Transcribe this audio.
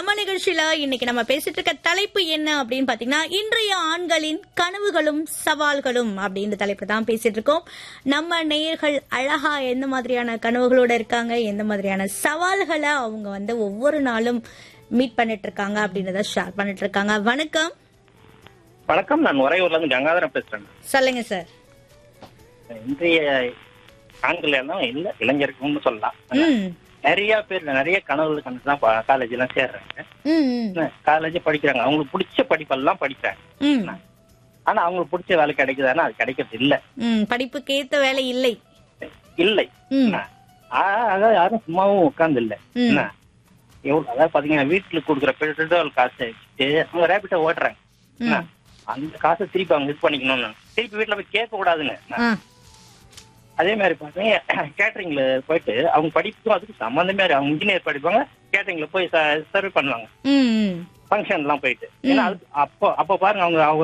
நம்ம நிகழ்ச்சியில இன்னைக்கு நம்ம பேசிட்டு இருக்க தலைப்பு என்ன அப்படின்னு பாத்தீங்கன்னா இன்றைய ஆண்களின் கனவுகளும் சவால்களும் அப்படின்ற தலைப்பு தான் பேசிட்டு இருக்கோம் நம்ம நேயர்கள் அழகா எந்த மாதிரியான கனவுகளோட இருக்காங்க எந்த மாதிரியான சவால்களை அவங்க வந்து ஒவ்வொரு நாளும் மீட் பண்ணிட்டு இருக்காங்க அப்படின்றத ஷேர் பண்ணிட்டு இருக்காங்க வணக்கம் வணக்கம் நான் உறையூர்ல இருந்து கங்காதரன் பேசுறேன் சொல்லுங்க சார் இன்றைய ஆண்கள் எல்லாம் இல்ல இளைஞர்கள்னு சொல்லலாம் ம் நிறைய பேர் நிறைய கனவுகள் கண்டு தான் காலேஜ் எல்லாம் சேர்றாங்க ம் ம், காலேஜ் படிக்கிறாங்க அவங்களுக்கு பிடிச்ச படிப்பெல்லாம் படிக்கிறாங்க ம் ஆனா அவங்களுக்கு பிடிச்ச வேலை கிடைக்குதானா அது கிடைக்கிறது இல்ல ம் படிப்புக்கு ஏத்த வேலை இல்லை இல்லை ம் என்ன? ஆ, அதாவது யாரும் சும்மாவும் உட்கார்ந்து இல்ல ம். என்ன எவ்வளவு அதாவது பாத்தீங்கன்னா வீட்டுல கொடுக்குற பெட்ரோல் காசை வச்சுட்டு அவங்க ரேபிட்ட ஓட்டுறாங்க என்ன? அந்த காசை திருப்பி அவங்க இது பண்ணிக்கணும்னு திருப்பி வீட்டுல போய் கேட்க கூடாதுன்னு ஆ அதே மாதிரி பாத்தீங்கன்னா கேட்டரிங்ல போயிட்டு அவங்க படிப்புக்கும் அதுக்கு சம்மந்தமே இல்லை. அவங்க இன்ஜினியர் படிப்பாங்க கேட்டரிங்ல போய் சர்வ் பண்ணுவாங்க ம் ம் ஃபங்க்ஷன் எல்லாம் போயிட்டு ஏன்னா அது அப்போ அப்போ பாருங்க அவங்க அவங்க